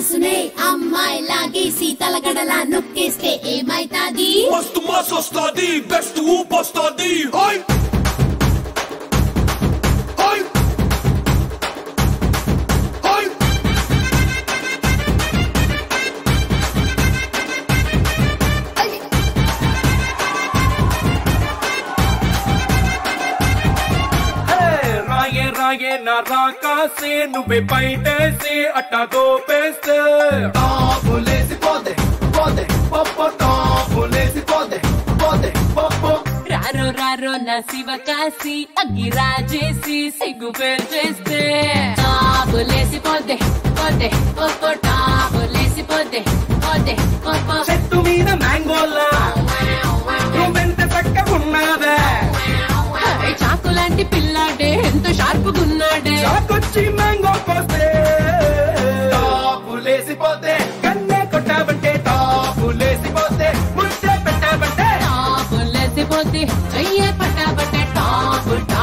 మనసునే అమ్మాయి లాగేసి తలగడలా నొక్కేస్తే ఏమైతాది మస్తు మాస్ వస్తాది బెస్ట్ ఊప్ వస్తాది హాయ్ హాయ్ హాయ్ హే, రాయే రాయే నా రాకాసే నువ్వే బయటేసి అట్టా దోపేస్తే టాపులేసి పోతే పోతే పప్పు టాపులేసి పోతే పోతే పప్పు రారో రారో నా శివ కాసి అగ్గి రాజేసి సిగ్గు పేరు చేస్తే టాపులేసి పోతే పోతే పోపో టాపులేసి పోతే పోతే పోపో చెట్టు మీద మ్యాంగోలా నువ్వెంత చక్కగున్నావే అరే చాకు లాంటి పిల్లాడే ఎంత షార్పుగున్నాడే చాకొచ్చి మ్యాంగో కోస్తే టాపులేసి పోతే కన్నే కొట్టావంటే టాపులేసి పోతే ముచ్చ పెట్టావంటే టాపులేసి పోతే చెయ్యే పట్టాబట్టే టాపు